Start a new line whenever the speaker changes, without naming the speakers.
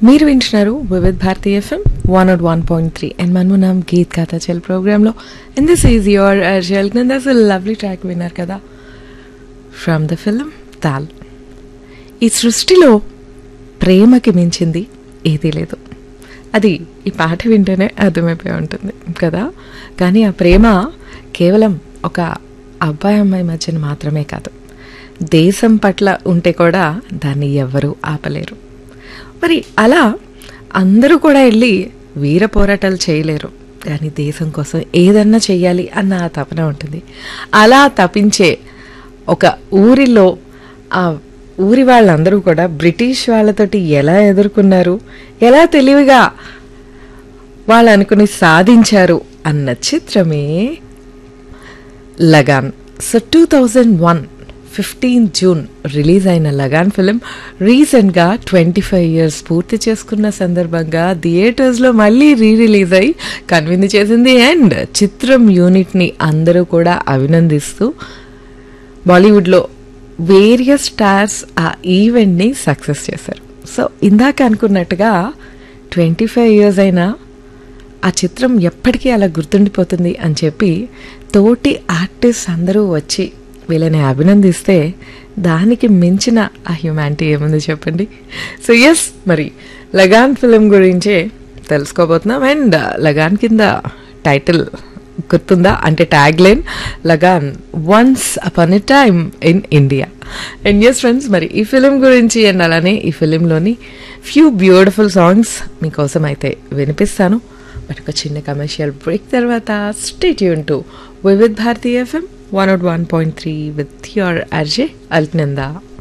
మీరు వింటున్నారు Vividh Bharati FM one nought one point three and మనము నామ్ గీత్ కథ చెల్ ప్రోగ్రాంలో ఇన్ దిస్ ఈజ్ యువర్ అర్జల్ దస్ లవ్లీ ట్రాక్ విన్నారు కదా ఫ్రమ్ ద ఫిలిం తాల్ ఈ సృష్టిలో ప్రేమకి మించింది ఏదీ లేదు అది ఈ పాట వింటేనే అర్థమైపోయి ఉంటుంది కదా కానీ ఆ ప్రేమ కేవలం ఒక అబ్బాయి అమ్మాయి మధ్యన మాత్రమే కాదు దేశం పట్ల ఉంటే కూడా దాన్ని ఎవ్వరూ ఆపలేరు మరి అలా అందరూ కూడా వెళ్ళి వీర పోరాటాలు చేయలేరు కానీ దేశం కోసం ఏదన్నా చెయ్యాలి అన్న ఆ తపన ఉంటుంది అలా తపించే ఒక ఊరిలో ఆ ఊరి వాళ్ళందరూ కూడా బ్రిటిష్ వాళ్ళతోటి ఎలా ఎదుర్కొన్నారు ఎలా తెలివిగా వాళ్ళు అనుకుని సాధించారు అన్న చిత్రమే Lagaan so two thousand one fifteen June release అయిన లగాన్ ఫిలిం రీసెంట్గా ట్వంటీ ఫైవ్ ఇయర్స్ పూర్తి చేసుకున్న సందర్భంగా థియేటర్స్లో మళ్ళీ రీ రిలీజ్ అయి కన్విందు చేసింది అండ్ చిత్రం యూనిట్ని అందరూ కూడా అభినందిస్తూ బాలీవుడ్లో వేరియస్ స్టార్స్ ఆ ఈవెంట్ని సక్సెస్ చేశారు సో ఇందాక అనుకున్నట్టుగా ట్వంటీ ఫైవ్ ఇయర్స్ అయినా ఆ చిత్రం ఎప్పటికీ అలా గుర్తుండిపోతుంది అని చెప్పి తోటి ఆర్టిస్ట్ అందరూ వచ్చి వీళ్ళని అభినందిస్తే దానికి మించిన ఆ హ్యుమానిటీ ఏముంది చెప్పండి సో ఎస్ మరి లగాన్ ఫిలిం గురించే తెలుసుకోబోతున్నాం అండ్ లగాన్ కింద టైటిల్ గుర్తుందా అంటే tag line Lagaan once upon a time in India and yes friends మరి ఈ ఫిలిం గురించి అండ్ అలానే ఈ ఫిలింలోని ఫ్యూ బ్యూటిఫుల్ సాంగ్స్ మీకోసం అయితే వినిపిస్తాను మరి ఒక చిన్న కమర్షియల్ బ్రేక్ తర్వాత స్టేట్ యూన్ to Vividh Bharati FM one nought one point three with your RJ అల్ట్నందా